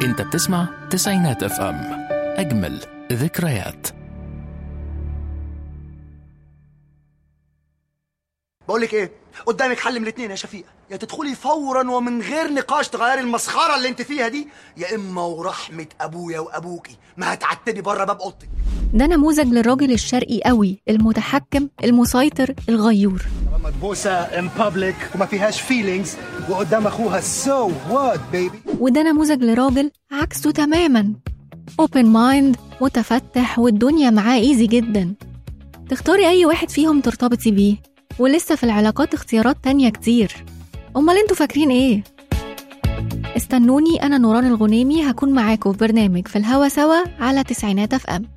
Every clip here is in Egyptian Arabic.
انت بتسمع تسعينات اف ام اجمل ذكريات بقول لك ايه قدامك حل من الاثنين يا شفيقه يا تدخلي فورا ومن غير نقاش تغيري المسخره اللي انت فيها دي يا اما ورحمه ابويا وابوكي ما هتعتبي بره باب اوضتك ده نموذج للراجل الشرقي قوي المتحكم المسيطر الغيور مدبوسة ان بابليك وما فيهاش فيلينجز وقدام اخوها سو وات بيبي وده نموذج لراجل عكسه تماما اوبن مايند متفتح والدنيا معاه ايزي جدا تختاري اي واحد فيهم ترتبطي بيه ولسه في العلاقات اختيارات تانية كتير امال انتوا فاكرين ايه استنوني انا نوران الغنيمي هكون معاكم في برنامج في الهوا سوا على تسعينات اف ام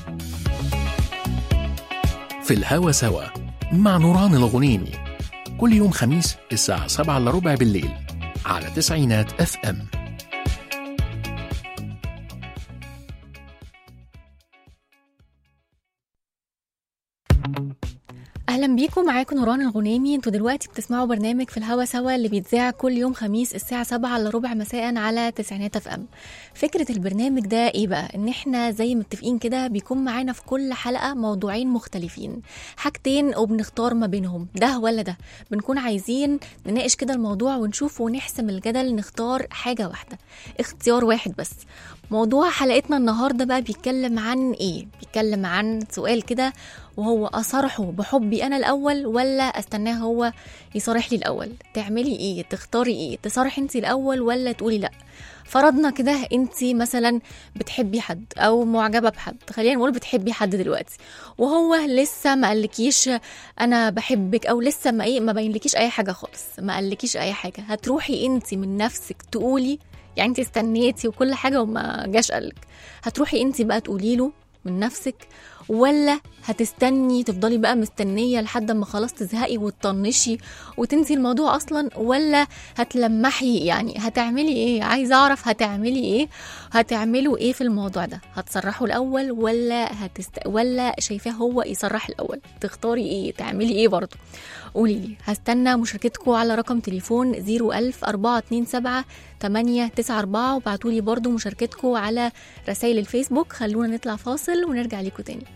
في الهوا سوا مع نوران الغنيمي كل يوم خميس الساعة 7 إلا ربع بالليل على تسعينات اف ام اهلا بيكم معاكم نوران الغنيمي انتوا دلوقتي بتسمعوا برنامج في الهوا سوا اللي بيتذاع كل يوم خميس الساعه 7 الا ربع مساء على تسعينات اف ام فكره البرنامج ده ايه بقى ان احنا زي متفقين كده بيكون معانا في كل حلقه موضوعين مختلفين حاجتين وبنختار ما بينهم ده ولا ده بنكون عايزين نناقش كده الموضوع ونشوف ونحسم الجدل نختار حاجه واحده اختيار واحد بس موضوع حلقتنا النهارده بقى بيتكلم عن ايه بيتكلم عن سؤال كده وهو اصارحه بحبي انا الاول ولا استناه هو يصارح لي الاول تعملي ايه تختاري ايه تصارحي انت الاول ولا تقولي لا فرضنا كده انت مثلا بتحبي حد او معجبه بحد خلينا نقول بتحبي حد دلوقتي وهو لسه ما قالكيش انا بحبك او لسه ما ايه ما بينلكيش اي حاجه خالص ما قالكيش اي حاجه هتروحي انت من نفسك تقولي يعني انت استنيتي وكل حاجه وما جاش قالك هتروحي انت بقى تقولي له من نفسك ولا هتستني تفضلي بقى مستنية لحد ما خلاص تزهقي وتطنشي وتنسي الموضوع أصلا ولا هتلمحي يعني هتعملي إيه عايزة أعرف هتعملي إيه هتعملوا إيه في الموضوع ده هتصرحوا الأول ولا هتست... ولا شايفاه هو يصرح الأول تختاري إيه تعملي إيه برضه قولي لي هستنى مشاركتكم على رقم تليفون 01000 427 894 وبعتوا لي برضه مشاركتكم على رسائل الفيسبوك خلونا نطلع فاصل ونرجع لكم تاني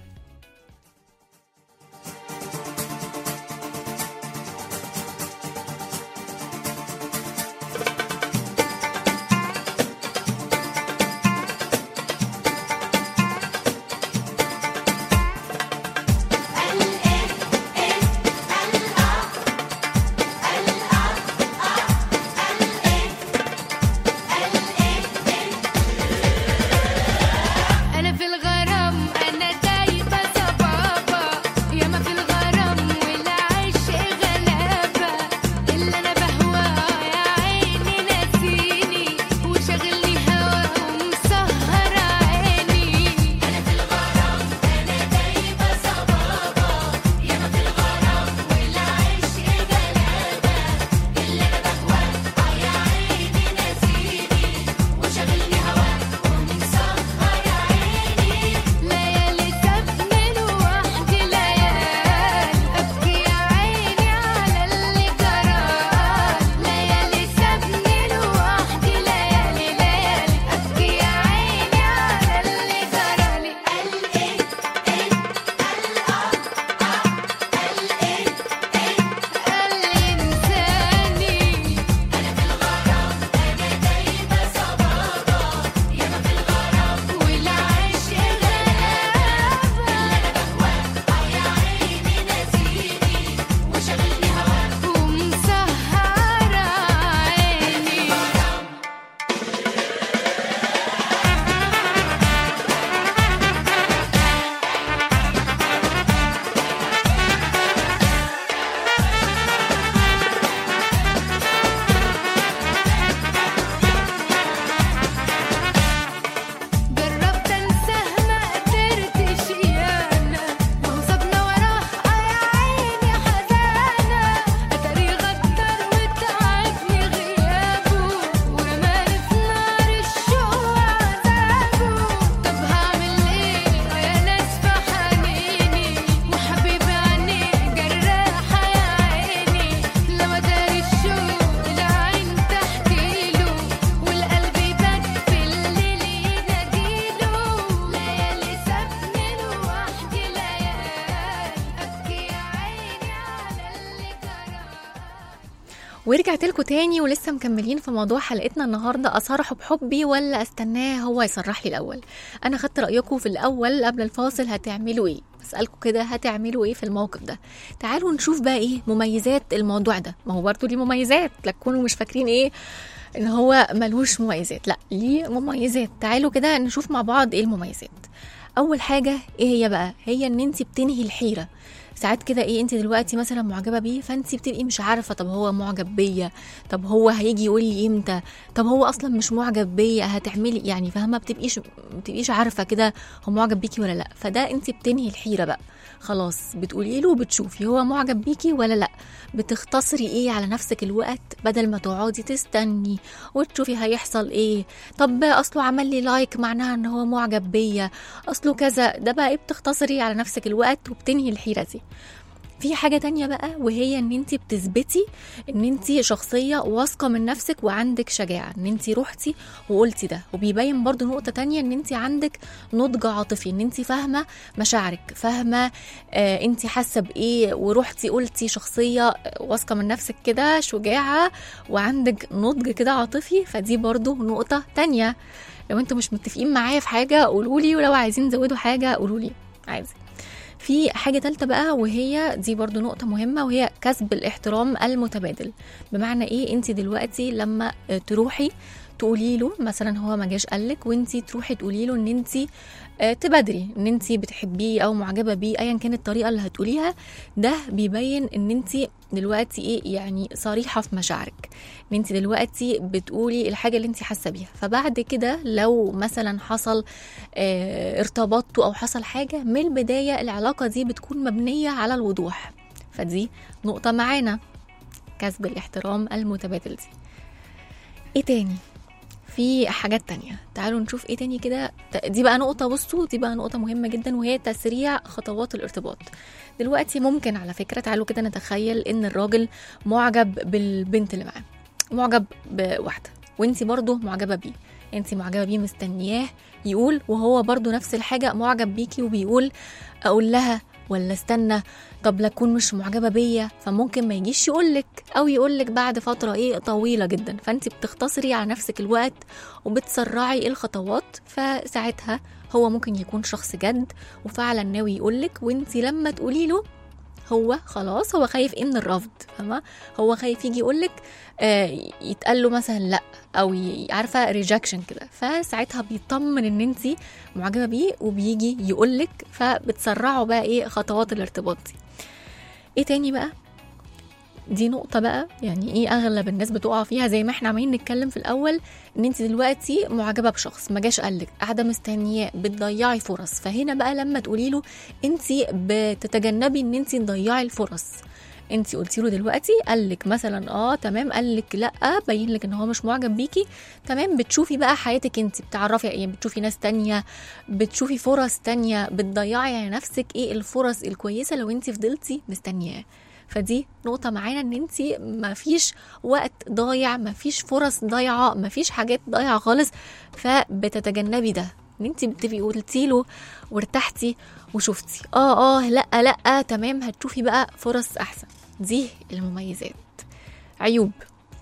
أنا في الغرام أنا تايه ورجعت لكم تاني ولسه مكملين في موضوع حلقتنا النهارده اصارحه بحبي ولا استناه هو يصرح لي الاول انا خدت رايكم في الاول قبل الفاصل هتعملوا ايه بسالكم كده هتعملوا ايه في الموقف ده تعالوا نشوف بقى ايه مميزات الموضوع ده ما هو برضه ليه مميزات لا تكونوا مش فاكرين ايه ان هو ملوش مميزات لا ليه مميزات تعالوا كده نشوف مع بعض ايه المميزات اول حاجه ايه هي بقى هي ان انت بتنهي الحيره ساعات كده ايه انت دلوقتي مثلا معجبه بيه فانت بتبقي مش عارفه طب هو معجب بيا طب هو هيجي يقول لي امتى طب هو اصلا مش معجب بيا هتعملي يعني فاهمه بتبقيش بتبقيش عارفه كده هو معجب بيكي ولا لا فده انت بتنهي الحيره بقى خلاص بتقولي له وبتشوفي هو معجب بيكي ولا لا بتختصري ايه على نفسك الوقت بدل ما تقعدي تستني وتشوفي هيحصل ايه طب اصله عمل لي لايك معناها ان هو معجب بيا اصله كذا ده بقى ايه بتختصري على نفسك الوقت وبتنهي الحيره دي في حاجة تانية بقى وهي ان انت بتثبتي ان انت شخصية واثقة من نفسك وعندك شجاعة ان انت روحتي وقلتي ده وبيبين برضو نقطة تانية ان انت عندك نضج عاطفي ان انت فاهمة مشاعرك فاهمة آه انت حاسة بايه ورحتي قلتي شخصية واثقة من نفسك كده شجاعة وعندك نضج كده عاطفي فدي برضو نقطة تانية لو انتوا مش متفقين معايا في حاجة قولولي ولو عايزين تزودوا حاجة قولولي عادي في حاجة تالتة بقى وهي دي برضو نقطة مهمة وهي كسب الاحترام المتبادل بمعنى ايه انت دلوقتي لما تروحي تقولي له مثلا هو ما جاش قالك وانت تروحي تقولي له ان انت تبادري ان انت بتحبيه او معجبه بيه ايا كانت الطريقه اللي هتقوليها ده بيبين ان انت دلوقتي ايه يعني صريحه في مشاعرك ان انت دلوقتي بتقولي الحاجه اللي انت حاسه بيها فبعد كده لو مثلا حصل اه ارتبطتوا او حصل حاجه من البدايه العلاقه دي بتكون مبنيه على الوضوح فدي نقطه معانا كسب الاحترام المتبادل دي ايه تاني في حاجات تانية تعالوا نشوف ايه تاني كده دي بقى نقطة بصوا دي بقى نقطة مهمة جدا وهي تسريع خطوات الارتباط دلوقتي ممكن على فكرة تعالوا كده نتخيل ان الراجل معجب بالبنت اللي معاه معجب بواحدة وانتي برضه معجبة بيه انتي معجبة بيه مستنياه يقول وهو برضه نفس الحاجة معجب بيكي وبيقول اقول لها ولا استنى طب لكون مش معجبة بيا فممكن ما يجيش يقولك أو يقولك بعد فترة إيه طويلة جدا فأنت بتختصري على نفسك الوقت وبتسرعي الخطوات فساعتها هو ممكن يكون شخص جد وفعلا ناوي يقولك وانت لما تقولي له هو خلاص هو خايف ايه من الرفض فاهمه هو خايف يجي يقولك آه يتقال له مثلا لا او عارفه ريجكشن كده فساعتها بيطمن ان انت معجبه بيه وبيجي يقولك فبتسرعوا بقى ايه خطوات الارتباط دي ايه تاني بقى دي نقطة بقى يعني ايه اغلب الناس بتقع فيها زي ما احنا عمالين نتكلم في الاول ان انت دلوقتي معجبة بشخص ما جاش قالك قاعدة مستنياه بتضيعي فرص فهنا بقى لما تقولي له انت بتتجنبي ان انت تضيعي الفرص انت قلتي له دلوقتي قال لك مثلا اه تمام قال لك لا بين لك ان هو مش معجب بيكي تمام بتشوفي بقى حياتك انت بتعرفي يعني بتشوفي ناس تانية بتشوفي فرص تانية بتضيعي على نفسك ايه الفرص الكويسه لو انت فضلتي مستنياه فدي نقطة معانا ان انت مفيش وقت ضايع مفيش فرص ضايعة مفيش حاجات ضايعة خالص فبتتجنبي ده ان انت بتبقي قلتي له وارتحتي وشفتي اه اه لا لا تمام هتشوفي بقى فرص احسن دي المميزات عيوب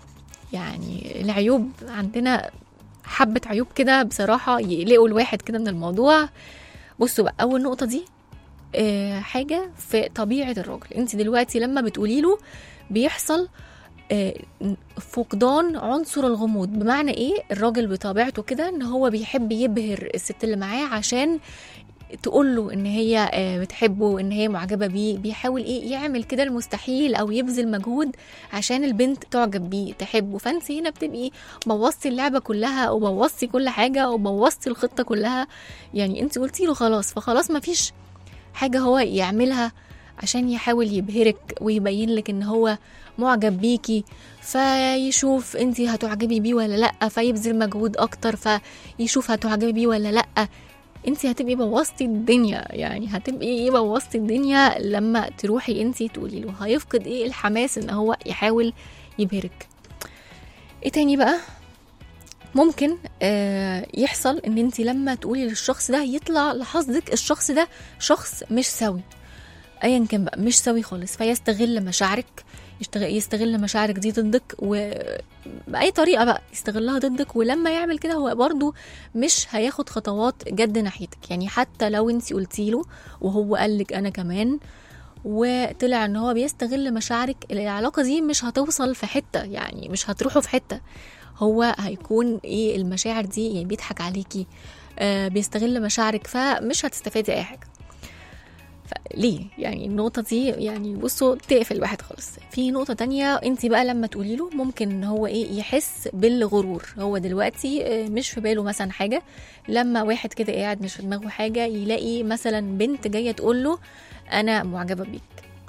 يعني العيوب عندنا حبة عيوب كده بصراحة يقلقوا الواحد كده من الموضوع بصوا بقى أول نقطة دي آه حاجة في طبيعة الراجل انت دلوقتي لما بتقولي له بيحصل آه فقدان عنصر الغموض بمعنى ايه الراجل بطبيعته كده ان هو بيحب يبهر الست اللي معاه عشان تقول له ان هي بتحبه ان هي معجبه بيه بيحاول ايه يعمل كده المستحيل او يبذل مجهود عشان البنت تعجب بيه تحبه فانت هنا بتبقي بوظتي اللعبه كلها وبوظتي كل حاجه وبوظتي الخطه كلها يعني انت قلتي له خلاص فخلاص مفيش حاجه هو يعملها عشان يحاول يبهرك ويبين لك ان هو معجب بيكي فيشوف انت هتعجبي بيه ولا لا فيبذل مجهود اكتر فيشوف هتعجبي بيه ولا لا انت هتبقي بوظتي الدنيا يعني هتبقي ايه بوظتي الدنيا لما تروحي انت تقولي له هيفقد ايه الحماس ان هو يحاول يبهرك ايه تاني بقى ممكن آه يحصل ان انت لما تقولي للشخص ده يطلع لحظك الشخص ده شخص مش سوي ايا كان بقى مش سوي خالص فيستغل مشاعرك يشتغل يستغل مشاعرك دي ضدك وبأي طريقة بقى يستغلها ضدك ولما يعمل كده هو برضو مش هياخد خطوات جد ناحيتك يعني حتى لو انت قلتي له وهو قالك انا كمان وطلع ان هو بيستغل مشاعرك العلاقة دي مش هتوصل في حتة يعني مش هتروحوا في حتة هو هيكون ايه المشاعر دي يعني بيضحك عليكي آه بيستغل مشاعرك فمش هتستفادي اي حاجة ليه يعني النقطة دي يعني بصوا تقفل الواحد خالص في نقطة تانية انت بقى لما تقولي له ممكن ان هو ايه يحس بالغرور هو دلوقتي آه، مش في باله مثلا حاجة لما واحد كده قاعد مش في دماغه حاجة يلاقي مثلا بنت جاية تقول له انا معجبة بيك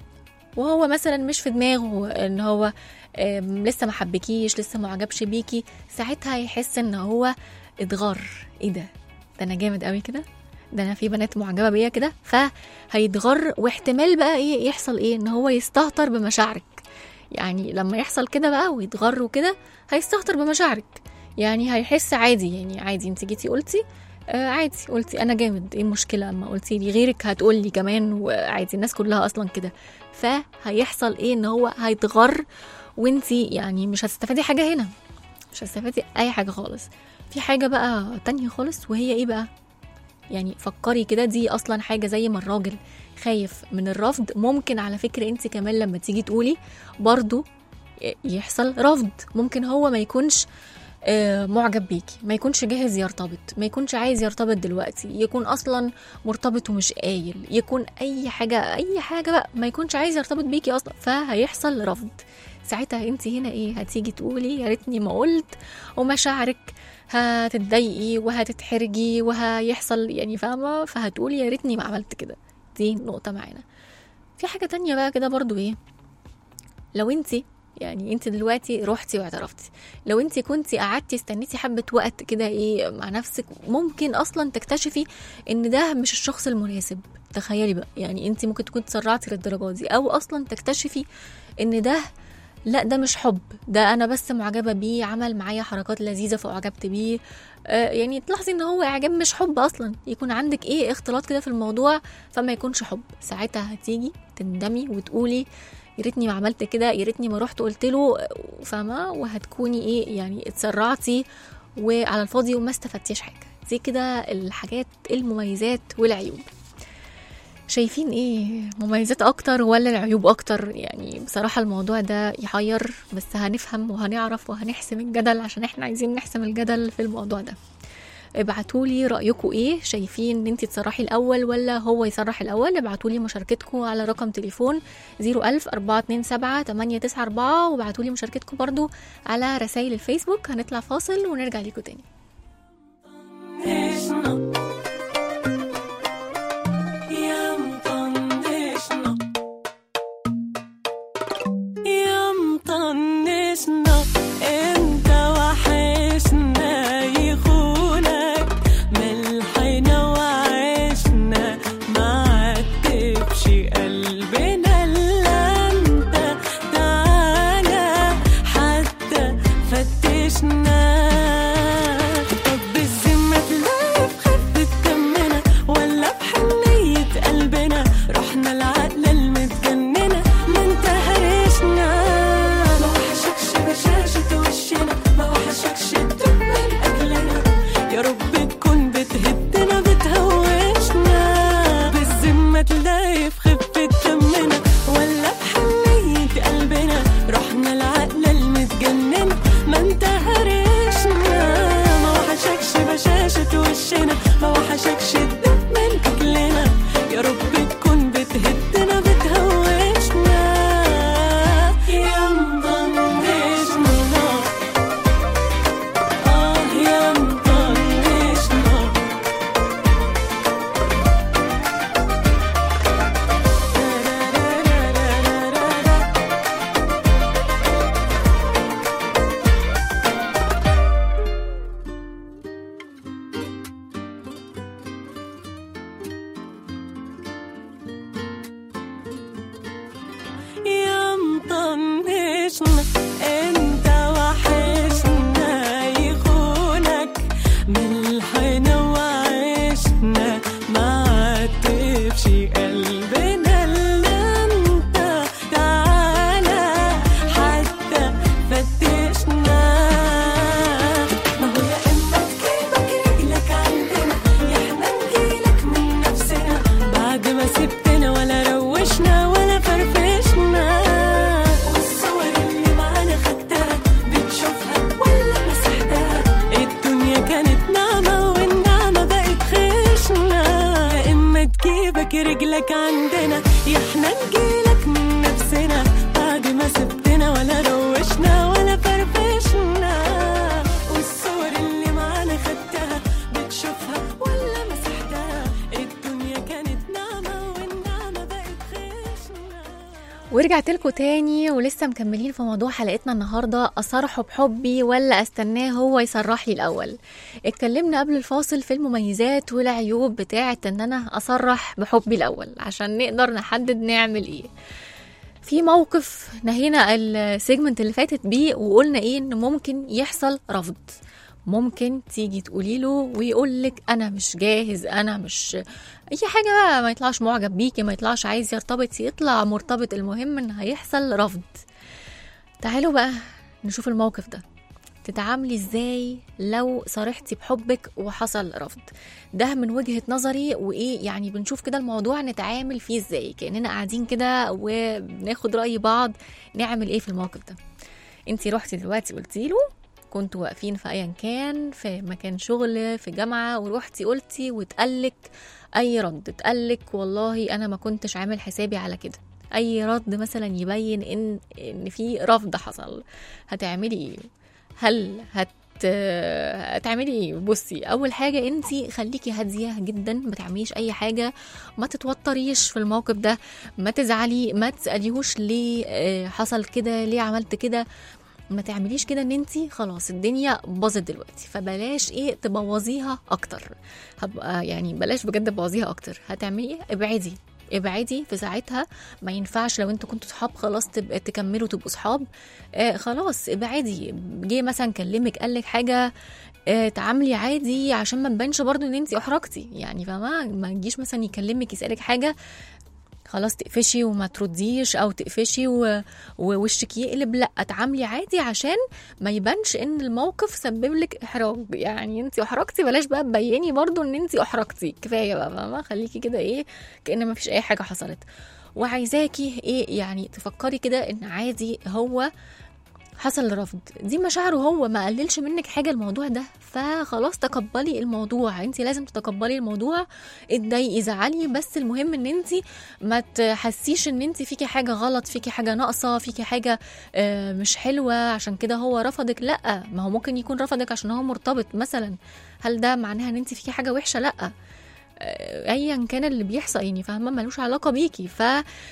وهو مثلا مش في دماغه ان هو آم، لسه ما حبكيش لسه ما عجبش بيكي ساعتها يحس ان هو اتغر ايه ده ده انا جامد قوي كده ده انا في بنات معجبه بيا كده فهيتغر واحتمال بقى ايه يحصل ايه ان هو يستهتر بمشاعرك يعني لما يحصل كده بقى ويتغر وكده هيستهتر بمشاعرك يعني هيحس عادي يعني عادي انت جيتي قلتي آه عادي قلتي انا جامد ايه المشكله اما قلتي لي غيرك هتقول لي كمان وعادي الناس كلها اصلا كده فهيحصل ايه ان هو هيتغر وانتي يعني مش هتستفادي حاجه هنا مش هتستفادي اي حاجه خالص في حاجه بقى تانية خالص وهي ايه بقى يعني فكري كده دي اصلا حاجه زي ما الراجل خايف من الرفض ممكن على فكره انت كمان لما تيجي تقولي برضو يحصل رفض ممكن هو ما يكونش آه، معجب بيكي ما يكونش جاهز يرتبط ما يكونش عايز يرتبط دلوقتي يكون اصلا مرتبط ومش قايل يكون اي حاجه اي حاجه بقى ما يكونش عايز يرتبط بيكي اصلا فهيحصل رفض ساعتها انت هنا ايه هتيجي تقولي يا ريتني ما قلت ومشاعرك هتتضايقي وهتتحرجي وهيحصل يعني فاهمه فهتقولي يا ريتني ما عملت كده دي نقطه معانا في حاجه تانية بقى كده برضو ايه لو انت يعني انت دلوقتي رحتي واعترفتي لو انت كنتي قعدتي استنيتي حبه وقت كده ايه مع نفسك ممكن اصلا تكتشفي ان ده مش الشخص المناسب تخيلي بقى يعني انت ممكن تكون تسرعتي للدرجه دي او اصلا تكتشفي ان ده لا ده مش حب ده انا بس معجبه بيه عمل معايا حركات لذيذه فاعجبت بيه آه يعني تلاحظي ان هو اعجاب مش حب اصلا يكون عندك ايه اختلاط كده في الموضوع فما يكونش حب ساعتها هتيجي تندمي وتقولي يا ريتني ما عملت كده يا ريتني ما رحت قلت له فاهمه وهتكوني ايه يعني اتسرعتي وعلى الفاضي وما استفدتيش حاجه دي كده الحاجات المميزات والعيوب شايفين ايه مميزات اكتر ولا العيوب اكتر يعني بصراحة الموضوع ده يحير بس هنفهم وهنعرف وهنحسم الجدل عشان احنا عايزين نحسم الجدل في الموضوع ده ابعتولي رأيكم ايه شايفين ان انت تصرحي الاول ولا هو يصرح الاول ابعتولي مشاركتكم على رقم تليفون 01000 427 894 وابعتولي مشاركتكم برضو على رسائل الفيسبوك هنطلع فاصل ونرجع ليكم تاني يا مطنشنا يا مطنشنا انت وحشنا يخونك ملحنا وعشنا ما عتبش قلبنا الا انت تعالى حتى فتشنا طب بالذمة تلاقي في خفة دمنا ولا بحنية قلبنا رحنا العقلة المتجننة ما انت هرشنا ما وحشكش بشاشة وشنا ما وحشكش الدم من أجلنا يا رب تكون بتهدنا بتهوشنا بالذمة تلاقي في خفة دمنا ولا بحنية قلبنا رحنا العقلة المتجننة ما انت هرشنا ما وحشكش بشاشة وشنا ما وحشكش الدم من أجلنا يا رب تكون بتهدنا بتهوشنا يا مطنشنا آه يا مطنشنا لك عندنا يا احنا نجيلك من نفسنا بعد ما سبتنا ولا روشنا ولا فرفشنا والصور اللي معانا خدتها بتشوفها ولا مسحتها الدنيا كانت نعمة والنعمة بقت خشنة ورجعت لكم تاني ولسه مكملين في موضوع حلقتنا النهارده اصرحه بحبي ولا استناه هو يصرح لي الاول اتكلمنا قبل الفاصل في المميزات والعيوب بتاعه ان انا اصرح بحبي الاول عشان نقدر نحدد نعمل ايه في موقف نهينا السيجمنت اللي فاتت بيه وقلنا ايه ان ممكن يحصل رفض ممكن تيجي تقولي له ويقول لك انا مش جاهز انا مش اي حاجه بقى ما يطلعش معجب بيكي ما يطلعش عايز يرتبط يطلع مرتبط المهم ان هيحصل رفض تعالوا بقى نشوف الموقف ده تتعاملي ازاي لو صرحتي بحبك وحصل رفض ده من وجهة نظري وايه يعني بنشوف كده الموضوع نتعامل فيه ازاي كأننا قاعدين كده وبناخد رأي بعض نعمل ايه في الموقف ده انتي رحتي دلوقتي قلتي له كنتوا واقفين في ايا كان في مكان شغل في جامعه ورحتي قلتي واتقالك اي رد اتقالك والله انا ما كنتش عامل حسابي على كده اي رد مثلا يبين ان ان في رفض حصل هتعملي ايه هل هت هتعملي ايه بصي اول حاجه انت خليكي هاديه جدا ما تعمليش اي حاجه ما تتوتريش في الموقف ده ما تزعلي ما تساليهوش ليه آه، حصل كده ليه عملت كده ما تعمليش كده ان انت خلاص الدنيا باظت دلوقتي فبلاش ايه تبوظيها اكتر هبقى يعني بلاش بجد تبوظيها اكتر هتعملي ايه ابعدي ابعدي في ساعتها ما ينفعش لو انتوا كنتوا صحاب خلاص تبقى تكملوا تبقوا صحاب آه خلاص ابعدي جه مثلا كلمك قالك حاجه آه تعاملي عادي عشان ما تبانش برضو ان انت احرجتي يعني فاهمه ما تجيش مثلا يكلمك يسالك حاجه خلاص تقفشي وما ترديش او تقفشي و... ووشك يقلب لا اتعاملي عادي عشان ما يبانش ان الموقف سبب لك احراج يعني انت احرجتي بلاش بقى تبيني برضو ان انت احرجتي كفايه بقى فاهمه خليكي كده ايه كأن ما فيش اي حاجه حصلت وعايزاكي ايه يعني تفكري كده ان عادي هو حصل رفض دي مشاعره هو ما قللش منك حاجه الموضوع ده فخلاص تقبلي الموضوع انت لازم تتقبلي الموضوع اتضايقي زعلي بس المهم ان انت ما تحسيش ان انت فيكي حاجه غلط فيكي حاجه ناقصه فيكي حاجه آه، مش حلوه عشان كده هو رفضك لا ما هو ممكن يكون رفضك عشان هو مرتبط مثلا هل ده معناها ان انت فيكي حاجه وحشه لا آه، ايا كان اللي بيحصل يعني فاهمه ملوش علاقه بيكي ف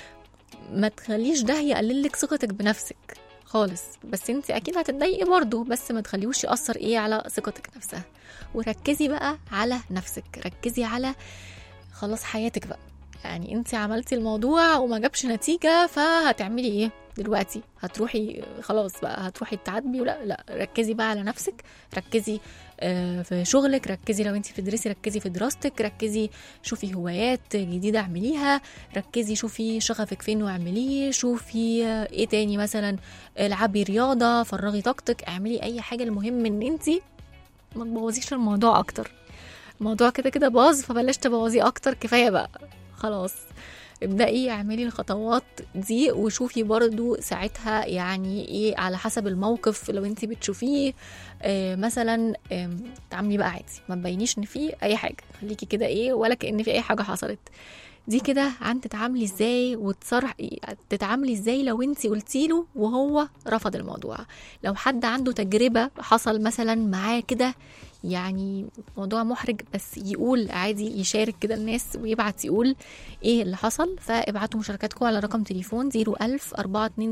ما تخليش ده يقللك ثقتك بنفسك خالص بس انت اكيد هتتضايقي برضه بس ما تخليهوش ياثر ايه على ثقتك نفسها وركزي بقى على نفسك ركزي على خلاص حياتك بقى يعني انت عملتي الموضوع وما جابش نتيجه فهتعملي ايه دلوقتي هتروحي خلاص بقى هتروحي تعاتبي ولا لا ركزي بقى على نفسك ركزي آه، في شغلك ركزي لو انت بتدرسي ركزي في دراستك ركزي شوفي هوايات جديده اعمليها ركزي شوفي شغفك فين واعمليه شوفي آه، ايه تاني مثلا العبي رياضه فرغي طاقتك اعملي اي حاجه المهم ان انت ما تبوظيش الموضوع اكتر الموضوع كده كده باظ فبلاش تبوظيه اكتر كفايه بقى خلاص ابدأي اعملي الخطوات دي وشوفي برضو ساعتها يعني ايه على حسب الموقف لو انت بتشوفيه آه مثلا آم، تعاملي بقى عادي ما تبينيش ان في اي حاجه خليكي كده ايه ولا كأن في اي حاجه حصلت دي كده عن تتعاملي ازاي وتصرح تتعاملي ازاي لو انت قلتي له وهو رفض الموضوع لو حد عنده تجربه حصل مثلا معاه كده يعني موضوع محرج بس يقول عادي يشارك كده الناس ويبعت يقول ايه اللي حصل فابعتوا مشاركاتكم على رقم تليفون 01000 427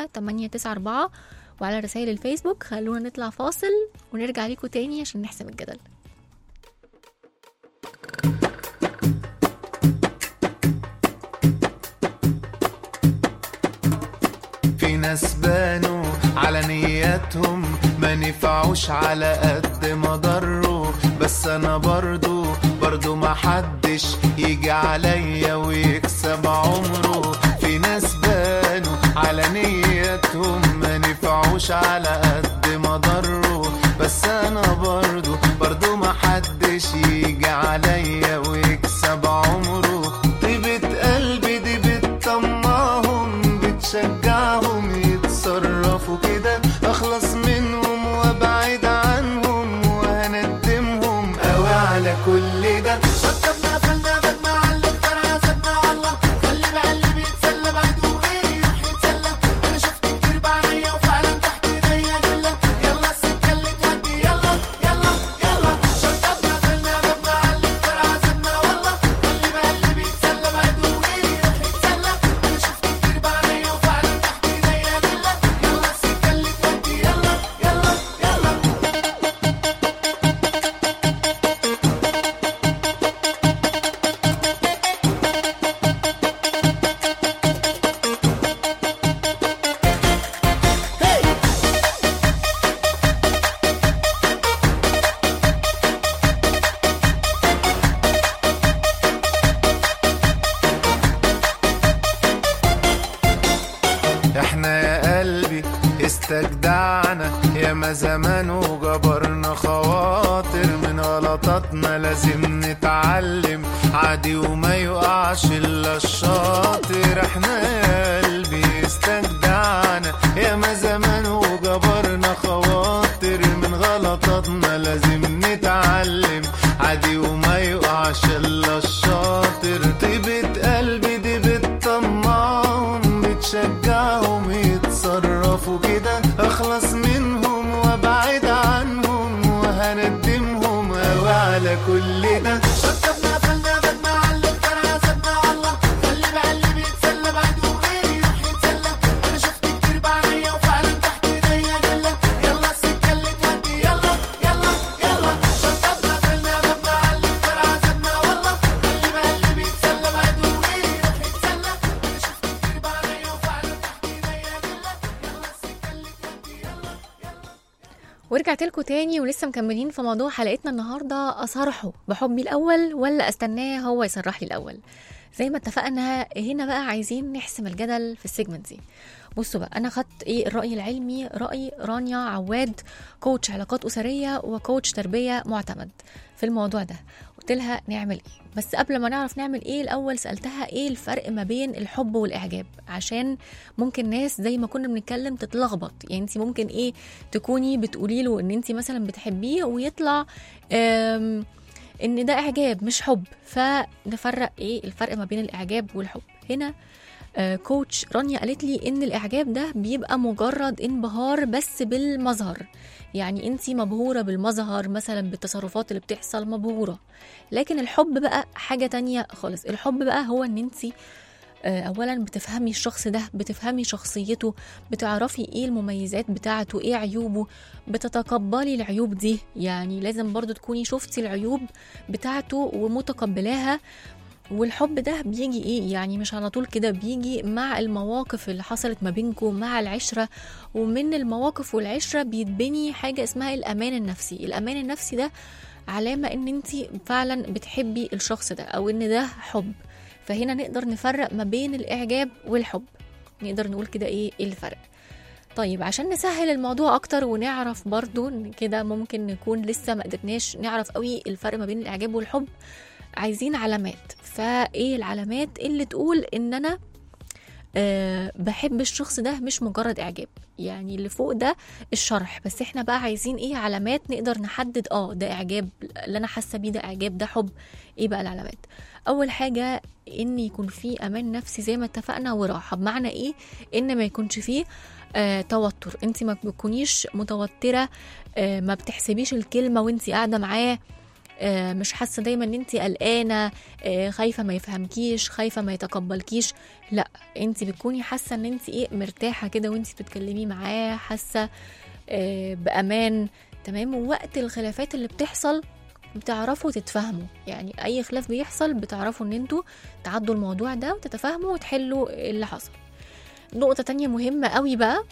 894 وعلى رسائل الفيسبوك خلونا نطلع فاصل ونرجع لكم تاني عشان نحسم الجدل في ناس بانوا على نياتهم ما نفعوش على قد ما ضروا بس انا برضو برضو ما حدش يجي عليا ويكسب عمره في ناس بانوا على نياتهم ما نفعوش على قد ما ضروا بس انا برضو برضو ما حدش يجي عليا ويكسب عمره طيبة قلبي دي بتطمعهم بتشجعهم يتصرفوا كده اخلص منهم وابعد عنهم وهندمهم قوي على كل ده ركبنا فلنا بدنا علق ترى سبنا الله بيستجدعنا يا ما زمان وجبرنا خواطر من غلطاتنا لازم نتعلم عادي وما يقعش الا الشاطر احنا يا قلبي استجدعنا يا ما زمان وجبرنا خواطر من غلطاتنا لازم نتعلم عادي وما يقعش الا الشاطر طيبة قلبي دي بتطمعهم بتشجعهم يتصرفوا كده اخلص منهم وابعد عنهم وهندمهم اوي على كل ده شطبنا قفلنا بدنا علق ترى سبنا والله خلي بعلي بيتسلى بعد وغيري يروح يتسلى انا شفت كتير بعينيا وفعلا تحت ايديا جلة يلا السكة اللي تودي يلا يلا يلا شطبنا قفلنا بدنا علق ترى سبنا والله خلي بعلي بيتسلى بعد وغيري يروح يتسلى انا شفت كتير بعينيا وفعلا تحت ايديا جلة يلا السكة اللي تودي يلا ورجعت لكم تاني ولسه مكملين في موضوع حلقتنا النهارده اصارحه بحبي الاول ولا استناه هو يصرح لي الاول زي ما اتفقنا هنا بقى عايزين نحسم الجدل في السيجمنت دي بصوا بقى انا خدت ايه الراي العلمي راي رانيا عواد كوتش علاقات اسريه وكوتش تربيه معتمد في الموضوع ده قلت لها نعمل ايه بس قبل ما نعرف نعمل ايه الاول سالتها ايه الفرق ما بين الحب والاعجاب عشان ممكن ناس زي ما كنا بنتكلم تتلخبط يعني انت ممكن ايه تكوني بتقولي له ان انت مثلا بتحبيه ويطلع آم، ان ده اعجاب مش حب فنفرق ايه الفرق ما بين الاعجاب والحب هنا آه، كوتش رانيا قالت لي ان الاعجاب ده بيبقى مجرد انبهار بس بالمظهر يعني انت مبهوره بالمظهر مثلا بالتصرفات اللي بتحصل مبهوره لكن الحب بقى حاجه تانية خالص الحب بقى هو ان انت آه، اولا بتفهمي الشخص ده بتفهمي شخصيته بتعرفي ايه المميزات بتاعته ايه عيوبه بتتقبلي العيوب دي يعني لازم برضو تكوني شفتي العيوب بتاعته ومتقبلاها والحب ده بيجي ايه يعني مش على طول كده بيجي مع المواقف اللي حصلت ما بينكم مع العشرة ومن المواقف والعشرة بيتبني حاجة اسمها الأمان النفسي الأمان النفسي ده علامة ان انت فعلا بتحبي الشخص ده او ان ده حب فهنا نقدر نفرق ما بين الإعجاب والحب نقدر نقول كده ايه إيه الفرق طيب عشان نسهل الموضوع اكتر ونعرف برضو إن كده ممكن نكون لسه ما قدرناش نعرف قوي الفرق ما بين الاعجاب والحب عايزين علامات فايه العلامات اللي تقول ان انا أه بحب الشخص ده مش مجرد اعجاب يعني اللي فوق ده الشرح بس احنا بقى عايزين ايه علامات نقدر نحدد اه ده اعجاب اللي انا حاسه بيه ده اعجاب ده حب ايه بقى العلامات اول حاجه ان يكون في امان نفسي زي ما اتفقنا وراحه بمعنى ايه ان ما يكونش فيه آه توتر انت ما بتكونيش متوتره آه ما بتحسبيش الكلمه وانت قاعده معاه آه، مش حاسه دايما ان انت قلقانه آه، خايفه ما يفهمكيش خايفه ما يتقبلكيش لا انت بتكوني حاسه ان انت ايه مرتاحه كده وانت بتتكلمي معاه حاسه آه، بامان تمام ووقت الخلافات اللي بتحصل بتعرفوا تتفاهموا يعني اي خلاف بيحصل بتعرفوا ان انتوا تعدوا الموضوع ده وتتفاهموا وتحلوا اللي حصل نقطه تانية مهمه قوي بقى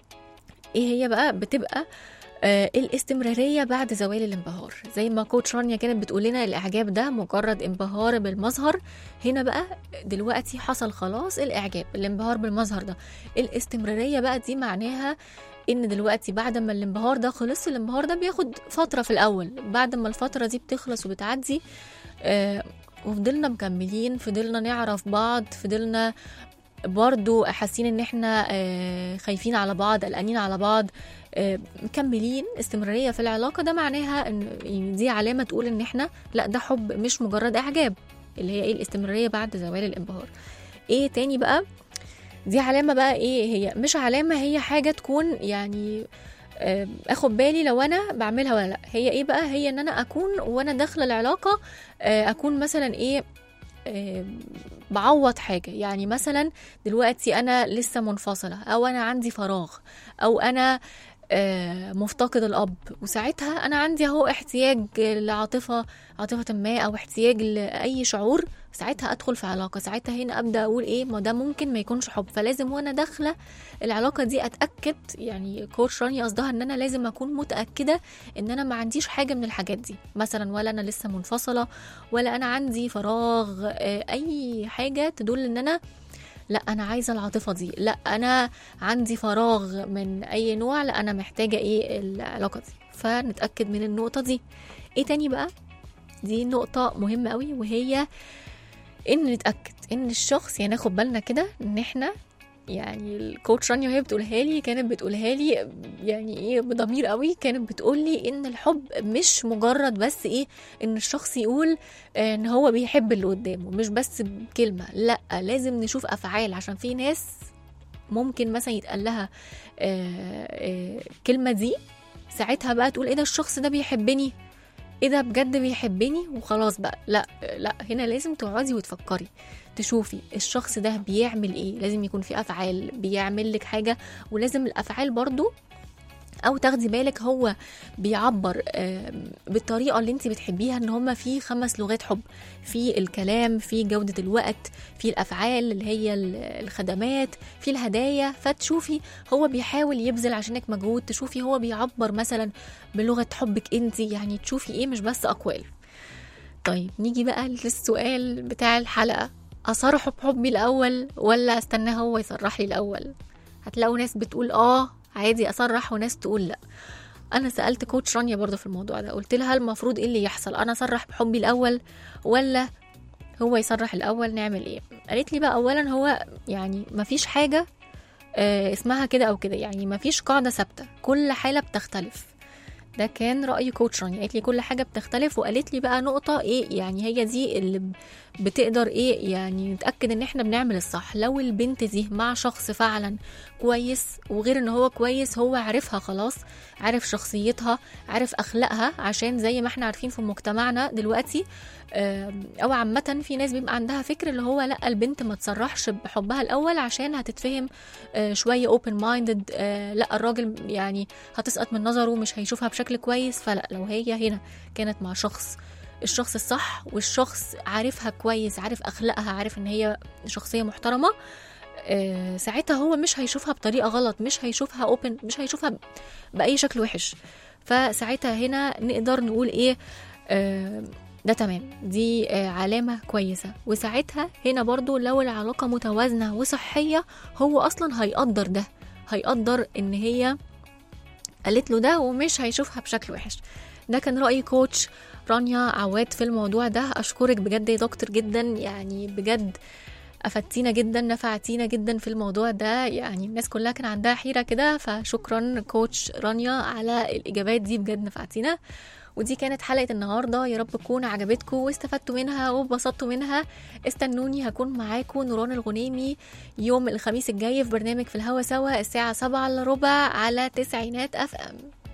ايه هي بقى بتبقى آه الاستمرارية بعد زوال الانبهار زي ما كوتش رانيا كانت بتقول لنا الإعجاب ده مجرد انبهار بالمظهر هنا بقى دلوقتي حصل خلاص الإعجاب الانبهار بالمظهر ده الاستمرارية بقى دي معناها إن دلوقتي بعد ما الانبهار ده خلص الانبهار ده بياخد فترة في الأول بعد ما الفترة دي بتخلص وبتعدي آه وفضلنا مكملين فضلنا نعرف بعض فضلنا برضو حاسين ان احنا آه، خايفين على بعض قلقانين على بعض آه، مكملين استمرارية في العلاقة ده معناها ان يعني دي علامة تقول ان احنا لا ده حب مش مجرد اعجاب اللي هي ايه الاستمرارية بعد زوال الانبهار ايه تاني بقى دي علامة بقى ايه هي مش علامة هي حاجة تكون يعني آه، اخد بالي لو انا بعملها ولا لا هي ايه بقى هي ان انا اكون وانا داخله العلاقه آه، اكون مثلا ايه آه، بعوض حاجه يعني مثلا دلوقتي انا لسه منفصله او انا عندي فراغ او انا آه، مفتقد الاب وساعتها انا عندي اهو احتياج لعاطفه عاطفه ما او احتياج لاي شعور ساعتها ادخل في علاقه ساعتها هنا ابدا اقول ايه ما ده ممكن ما يكونش حب فلازم وانا داخله العلاقه دي اتاكد يعني كوتش راني قصدها ان انا لازم اكون متاكده ان انا ما عنديش حاجه من الحاجات دي مثلا ولا انا لسه منفصله ولا انا عندي فراغ آه، اي حاجه تدل ان انا لا انا عايزه العاطفه دي لا انا عندي فراغ من اي نوع لا انا محتاجه ايه العلاقه دي فنتاكد من النقطه دي ايه تاني بقى دي نقطه مهمه قوي وهي ان نتاكد ان الشخص يعني ناخد بالنا كده ان احنا يعني الكوتش رانيا وهي بتقولها لي كانت بتقولها لي يعني ايه بضمير قوي كانت بتقول لي ان الحب مش مجرد بس ايه ان الشخص يقول آه، ان هو بيحب اللي قدامه مش بس بكلمه لا لازم نشوف افعال عشان في ناس ممكن مثلا يتقال لها آه، آه، الكلمه دي ساعتها بقى تقول ايه ده الشخص ده بيحبني ايه ده بجد بيحبني وخلاص بقى لا لا هنا لازم تقعدي وتفكري تشوفي الشخص ده بيعمل ايه لازم يكون في افعال بيعمل لك حاجه ولازم الافعال برضو او تاخدي بالك هو بيعبر آم، بالطريقه اللي انت بتحبيها ان هما في خمس لغات حب في الكلام في جوده الوقت في الافعال اللي هي ال- الخدمات في الهدايا فتشوفي هو بيحاول يبذل عشانك مجهود تشوفي هو بيعبر مثلا بلغه حبك انت يعني تشوفي ايه مش بس اقوال طيب نيجي بقى للسؤال بتاع الحلقه اصرحه بحبي الاول ولا استناه هو يصرح لي الاول هتلاقوا ناس بتقول اه عادي اصرح وناس تقول لا انا سالت كوتش رانيا برضه في الموضوع ده قلت لها المفروض ايه اللي يحصل انا اصرح بحبي الاول ولا هو يصرح الاول نعمل ايه قالت لي بقى اولا هو يعني مفيش حاجه آه، اسمها كده او كده يعني مفيش قاعده ثابته كل حاله بتختلف ده كان رأي كوتش رانيا قالت لي كل حاجة بتختلف وقالت لي بقى نقطة ايه يعني هي دي اللي ب- بتقدر ايه يعني نتأكد ان احنا بنعمل الصح لو البنت دي مع شخص فعلا كويس وغير ان هو كويس هو عارفها خلاص عارف شخصيتها عارف اخلاقها عشان زي ما احنا عارفين في مجتمعنا دلوقتي آم، او عامة في ناس بيبقى عندها فكر اللي هو لا البنت ما تصرحش بحبها الاول عشان هتتفهم آه، شوية open minded آه، لا الراجل يعني هتسقط من نظره مش هيشوفها بشكل كويس فلا لو هي هنا كانت مع شخص الشخص الصح والشخص عارفها كويس عارف اخلاقها عارف ان هي شخصيه محترمه آه، ساعتها هو مش هيشوفها بطريقه غلط مش هيشوفها اوبن مش هيشوفها ب- باي شكل وحش فساعتها هنا نقدر نقول ايه آه، ده تمام دي آه، علامة كويسة وساعتها هنا برضو لو العلاقة متوازنة وصحية هو أصلا هيقدر ده هيقدر إن هي قالت له ده ومش هيشوفها بشكل وحش ده كان رأي كوتش رانيا عواد في الموضوع ده أشكرك بجد يا دكتور جدا يعني بجد أفدتينا جدا نفعتينا جدا في الموضوع ده يعني الناس كلها كان عندها حيرة كده فشكرا كوتش رانيا على الإجابات دي بجد نفعتينا ودي كانت حلقة النهاردة يا رب تكون عجبتكم واستفدتوا منها واتبسطتوا منها استنوني هكون معاكم نوران الغنيمي يوم الخميس الجاي في برنامج في الهوا سوا الساعة سبعة إلا ربع على تسعينات أف أم